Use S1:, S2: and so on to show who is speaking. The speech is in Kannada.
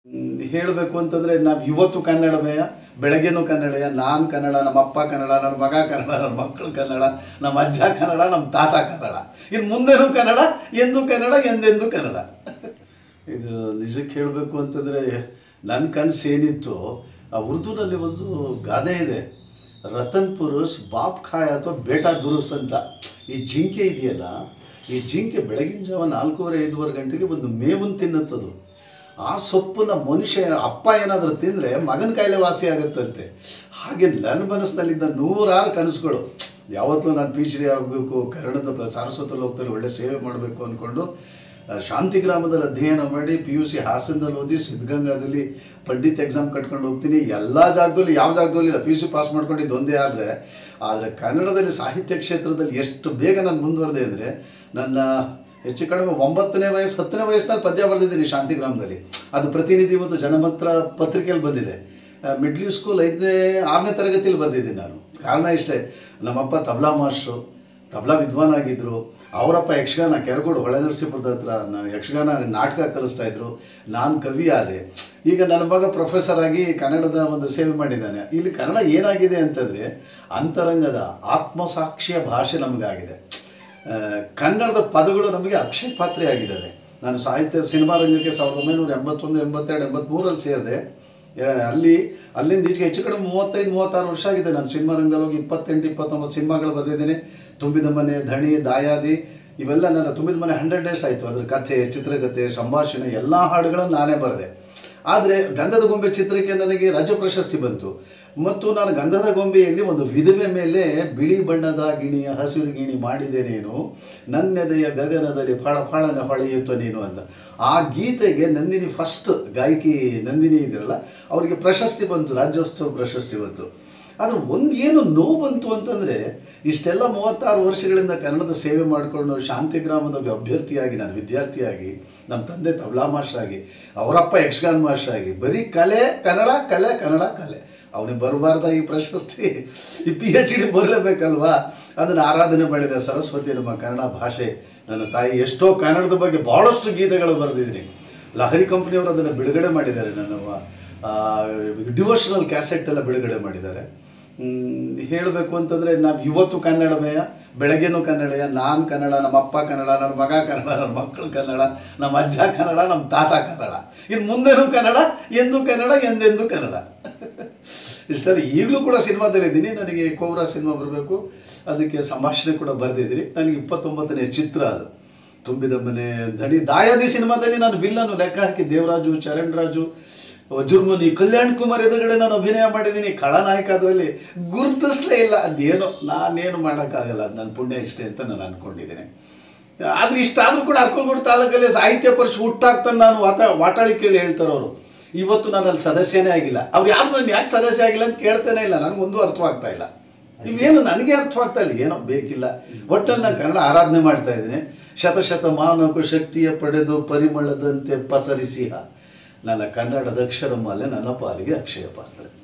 S1: ಹೇಳಬೇಕು ಅಂತಂದರೆ ನಾವು ಇವತ್ತು ಕನ್ನಡವೇ ಬೆಳಗ್ಗೆನೂ ಕನ್ನಡಯ ನಾನು ಕನ್ನಡ ನಮ್ಮ ಅಪ್ಪ ಕನ್ನಡ ನನ್ನ ಮಗ ಕನ್ನಡ ನನ್ನ ಮಕ್ಕಳು ಕನ್ನಡ ನಮ್ಮ ಅಜ್ಜ ಕನ್ನಡ ನಮ್ಮ ತಾತ ಕನ್ನಡ ಇನ್ನು ಮುಂದೆನೂ ಕನ್ನಡ ಎಂದೂ ಕನ್ನಡ ಎಂದೆಂದೂ ಕನ್ನಡ ಇದು ನಿಜಕ್ಕೆ ಹೇಳಬೇಕು ಅಂತಂದರೆ ನನ್ನ ಕನಸು ಏನಿತ್ತು ಆ ಉರ್ದುನಲ್ಲಿ ಒಂದು ಗಾದೆ ಇದೆ ರತನ್ ಪುರುಷ್ ಬಾಪ್ ಖಾಯ ಅಥವಾ ಬೇಟಾ ದುರುಸ್ ಅಂತ ಈ ಜಿಂಕೆ ಇದೆಯಲ್ಲ ಈ ಜಿಂಕೆ ಬೆಳಗಿನ ಜಾವ ನಾಲ್ಕೂವರೆ ಐದುವರೆ ಗಂಟೆಗೆ ಒಂದು ಮೇವನ್ನು ತಿನ್ನುತ್ತದು ಆ ಸೊಪ್ಪನ್ನ ಮನುಷ್ಯ ಅಪ್ಪ ಏನಾದರೂ ತಿಂದರೆ ಮಗನ ಕಾಯಿಲೆ ವಾಸಿ ಆಗುತ್ತಂತೆ ಹಾಗೆ ನನ್ನ ಮನಸ್ಸಿನಲ್ಲಿದ್ದ ನೂರಾರು ಕನಸುಗಳು ಯಾವತ್ತೂ ನಾನು ಪಿ ಎಚ್ ಡಿ ಆಗಬೇಕು ಕನ್ನಡದ ಬ- ಸಾರಸ್ವತ ಲೋಕದಲ್ಲಿ ಒಳ್ಳೆ ಸೇವೆ ಮಾಡಬೇಕು ಅಂದ್ಕೊಂಡು ಆ, ಶಾಂತಿಗ್ರಾಮದಲ್ಲಿ ಅಧ್ಯಯನ ಮಾಡಿ ಪಿ ಯು ಸಿ ಹಾಸನದಲ್ಲಿ ಓದಿ ಸಿದ್ಧಗಂಗಾದಲ್ಲಿ ಪಂಡಿತ್ ಎಕ್ಸಾಮ್ ಕಟ್ಕೊಂಡು ಹೋಗ್ತೀನಿ ಎಲ್ಲ ಜಾಗದಲ್ಲಿ ಯಾವ ಜಾಗದಲ್ಲಿ ಇಲ್ಲ ಪಿ ಯು ಸಿ ಪಾಸ್ ಮಾಡ್ಕೊಂಡಿದ್ದು ಒಂದೇ ಆದರೆ ಆದರೆ ಕನ್ನಡದಲ್ಲಿ ಸಾಹಿತ್ಯ ಕ್ಷೇತ್ರದಲ್ಲಿ ಎಷ್ಟು ಬೇಗ ನಾನು ಮುಂದುವರೆದೆ ಅಂದರೆ ನನ್ನ ಹೆಚ್ಚು ಕಡಿಮೆ ಒಂಬತ್ತನೇ ವಯಸ್ಸು ಹತ್ತನೇ ವಯಸ್ಸಿನಲ್ಲಿ ಪದ್ಯ ಬರೆದಿದ್ದೀನಿ ಶಾಂತಿಗ್ರಾಮದಲ್ಲಿ ಅದು ಪ್ರತಿನಿಧಿ ಮತ್ತು ಜನಮತ್ರ ಪತ್ರಿಕೆಯಲ್ಲಿ ಬಂದಿದೆ ಮಿಡ್ಲ್ ಸ್ಕೂಲ್ ಐದನೇ ಆರನೇ ತರಗತಿಯಲ್ಲಿ ಬರೆದಿದ್ದೀನಿ ನಾನು ಕಾರಣ ಇಷ್ಟೇ ನಮ್ಮಪ್ಪ ತಬ್ಲಾ ಮಾಸ್ಟ್ರು ತಬ್ಲಾ ವಿದ್ವಾನ್ ಆಗಿದ್ದರು ಅವರಪ್ಪ ಯಕ್ಷಗಾನ ಕೆರಗೋಡು ಹೊಳೆನರಸೀಪುರದ ಹತ್ರ ನ- ಯಕ್ಷಗಾನ ನಾಟಕ ಕಲಿಸ್ತಾ ಇದ್ರು ನಾನು ಕವಿ ಆದೆ ಈಗ ನನ್ನ ಮಗ ಪ್ರೊಫೆಸರ್ ಆಗಿ ಕನ್ನಡದ ಒಂದು ಸೇವೆ ಮಾಡಿದ್ದಾನೆ ಇಲ್ಲಿ ಕನ್ನಡ ಏನಾಗಿದೆ ಅಂತಂದರೆ ಅಂತರಂಗದ ಆತ್ಮಸಾಕ್ಷಿಯ ಭಾಷೆ ನಮಗಾಗಿದೆ ಆ, ಕನ್ನಡದ ಪದಗಳು ನಮಗೆ ಅಕ್ಷಯ ಪಾತ್ರೆ ಆಗಿದ್ದಾವೆ ನಾನು ಸಾಹಿತ್ಯ ಸಿನಿಮಾ ರಂಗಕ್ಕೆ ಸಾವಿರದ ಒಂಬೈನೂರ ಎಂಬತ್ತೊಂದು ಎಂಬತ್ತೆರಡು ಎಂಬತ್ತ್ಮೂರಲ್ಲಿ ಸೇರಿದೆ ಯಾ- ಅಲ್ಲಿ ಅಲ್ಲಿಂದ ಈಚೆಗೆ ಹೆಚ್ಚು ಕಡಿಮೆ ಮೂವತ್ತೈದು ಮೂವತ್ತಾರು ವರ್ಷ ಆಗಿದೆ ನಾನು ಸಿನಿಮಾ ರಂಗದಲ್ಲಿ ಹೋಗಿ ಇಪ್ಪತ್ತೆಂಟು ಇಪ್ಪತ್ತೊಂಬತ್ತು ಸಿನಿಮಾಗಳು ಬರೆದಿದ್ದೀನಿ ತುಂಬಿದ ಮನೆ ಧಣಿ ದಾಯಾದಿ ಇವೆಲ್ಲ ನನ್ನ ತುಂಬಿದ ಮನೆ ಹಂಡ್ರೆಡ್ ಡೇಸ್ ಆಯಿತು ಅದ್ರ ಕಥೆ ಚಿತ್ರಕಥೆ ಸಂಭಾಷಣೆ ಎಲ್ಲ ಹಾಡುಗಳನ್ನು ನಾನೇ ಬರೆದೆ ಆದರೆ ಗಂಧದ ಗೊಂಬೆ ಚಿತ್ರಕ್ಕೆ ನನಗೆ ರಾಜ್ಯ ಪ್ರಶಸ್ತಿ ಬಂತು ಮತ್ತು ನಾನು ಗಂಧದ ಗೊಂಬೆಯಲ್ಲಿ ಒಂದು ವಿಧವೆ ಮೇಲೆ ಬಿಳಿ ಬಣ್ಣದ ಗಿಣಿಯ ಹಸಿರು ಗಿಣಿ ಮಾಡಿದೆ ನೀನು ನನ್ನೆದೆಯ ಗಗನದಲ್ಲಿ ಫಳ ಫಳನ ಹೊಳೆಯುತ್ತ ನೀನು ಅಂತ ಆ ಗೀತೆಗೆ ನಂದಿನಿ ಫಸ್ಟ್ ಗಾಯಕಿ ನಂದಿನಿ ಇದ್ರಲ್ಲ ಅವರಿಗೆ ಪ್ರಶಸ್ತಿ ಬಂತು ರಾಜ್ಯೋತ್ಸವ ಪ್ರಶಸ್ತಿ ಬಂತು ಆದರೆ ಒಂದು ಏನು ನೋವು ಬಂತು ಅಂತಂದರೆ ಇಷ್ಟೆಲ್ಲ ಮೂವತ್ತಾರು ವರ್ಷಗಳಿಂದ ಕನ್ನಡದ ಸೇವೆ ಮಾಡಿಕೊಂಡು ಶಾಂತಿಗ್ರಾಮದ ಒಬ್ಬ ಅಭ್ಯರ್ಥಿಯಾಗಿ ನಾನು ವಿದ್ಯಾರ್ಥಿಯಾಗಿ ನಮ್ಮ ತಂದೆ ತಬ್ಲಾ ಮಾಸ್ಟರ್ ಆಗಿ ಅವರಪ್ಪ ಯಕ್ಷಗಾನ ಮಾಸ್ಟರ್ ಆಗಿ ಬರೀ ಕಲೆ ಕನ್ನಡ ಕಲೆ ಕನ್ನಡ ಕಲೆ ಅವನಿಗೆ ಬರಬಾರ್ದ ಈ ಪ್ರಶಸ್ತಿ ಈ ಪಿ ಎಚ್ ಡಿ ಬರಲೇಬೇಕಲ್ವಾ ಅದನ್ನು ಆರಾಧನೆ ಮಾಡಿದೆ ಸರಸ್ವತಿ ನಮ್ಮ ಕನ್ನಡ ಭಾಷೆ ನನ್ನ ತಾಯಿ ಎಷ್ಟೋ ಕನ್ನಡದ ಬಗ್ಗೆ ಭಾಳಷ್ಟು ಗೀತೆಗಳು ಬರೆದಿದ್ದೀನಿ ಲಹರಿ ಕಂಪ್ನಿಯವರು ಅದನ್ನು ಬಿಡುಗಡೆ ಮಾಡಿದ್ದಾರೆ ನನ್ನ ಡಿವೋಷನಲ್ ಕ್ಯಾಸೆಟ್ ಎಲ್ಲ ಬಿಡುಗಡೆ ಮಾಡಿದ್ದಾರೆ ಹೇಳಬೇಕು ಅಂತಂದರೆ ನಾವು ಇವತ್ತು ಕನ್ನಡವೇ ಬೆಳಗ್ಗೆನೂ ಕನ್ನಡಯ ನಾನು ಕನ್ನಡ ನಮ್ಮ ಅಪ್ಪ ಕನ್ನಡ ನನ್ನ ಮಗ ಕನ್ನಡ ನನ್ನ ಮಕ್ಕಳು ಕನ್ನಡ ನಮ್ಮ ಅಜ್ಜ ಕನ್ನಡ ನಮ್ಮ ತಾತ ಕನ್ನಡ ಇನ್ನು ಮುಂದೆನೂ ಕನ್ನಡ ಎಂದೂ ಕನ್ನಡ ಎಂದೆಂದೂ ಕನ್ನಡ ಇಷ್ಟಲ್ಲಿ ಈಗಲೂ ಕೂಡ ಸಿನಿಮಾದಲ್ಲಿದ್ದೀನಿ ನನಗೆ ಕೋಬ್ರಾ ಸಿನಿಮಾ ಬರಬೇಕು ಅದಕ್ಕೆ ಸಂಭಾಷಣೆ ಕೂಡ ಬರೆದಿದ್ದೀನಿ ನನಗೆ ಇಪ್ಪತ್ತೊಂಬತ್ತನೇ ಚಿತ್ರ ಅದು ತುಂಬಿದ ಮನೆ ದಡಿ ದಾಯಾದಿ ಸಿನಿಮಾದಲ್ಲಿ ನಾನು ಬಿಲ್ಲನ್ನು ಲೆಕ್ಕ ಹಾಕಿ ದೇವರಾಜು ಚರಣ್ ರಾಜು ಜುರ್ಮನಿ ಕಲ್ಯಾಣ್ ಕುಮಾರ್ ಎದುರುಗಡೆ ನಾನು ಅಭಿನಯ ಮಾಡಿದ್ದೀನಿ ಖಳನಾಯಕ ಅದರಲ್ಲಿ ಗುರುತಿಸ್ಲೇ ಇಲ್ಲ ಅದೇನೋ ನಾನೇನು ಮಾಡೋಕ್ಕಾಗಲ್ಲ ಅದು ನನ್ನ ಪುಣ್ಯ ಇಷ್ಟೇ ಅಂತ ನಾನು ಅಂದ್ಕೊಂಡಿದ್ದೀನಿ ಆದ್ರೆ ಇಷ್ಟಾದರೂ ಕೂಡ ಅರ್ಕಲ್ಗೋಡು ತಾಲೂಕಲ್ಲಿ ಸಾಹಿತ್ಯ ಪರಿಷತ್ ಹುಟ್ಟಾಗ್ತಾನೆ ನಾನು ವಾತ ವಾಟಾಳಿ ಕೇಳಿ ಹೇಳ್ತಾರೆ ಅವರು ಇವತ್ತು ನಾನು ಅಲ್ಲಿ ಸದಸ್ಯನೇ ಆಗಿಲ್ಲ ಅವ್ರು ಯಾರು ನಾನು ಯಾಕೆ ಸದಸ್ಯ ಆಗಿಲ್ಲ ಅಂತ ಕೇಳ್ತಾನೆ ಇಲ್ಲ ನನಗೊಂದು ಅರ್ಥವಾಗ್ತಾ ಇಲ್ಲ ಇವೇನು ನನಗೆ ಅರ್ಥವಾಗ್ತಾ ಇಲ್ಲ ಏನೋ ಬೇಕಿಲ್ಲ ಒಟ್ಟಲ್ಲಿ ನಾನು ಕನ್ನಡ ಆರಾಧನೆ ಮಾಡ್ತಾ ಇದ್ದೀನಿ ಶತಶತಮಾನಕು ಶಕ್ತಿಯ ಪಡೆದು ಪರಿಮಳದಂತೆ ಪಸರಿಸಿಹ ನನ್ನ ಕನ್ನಡದ ಅಕ್ಷರಮಾಲೆ ನನ್ನ ಪಾಲಿಗೆ ಅಕ್ಷಯ ಪಾತ್ರೆ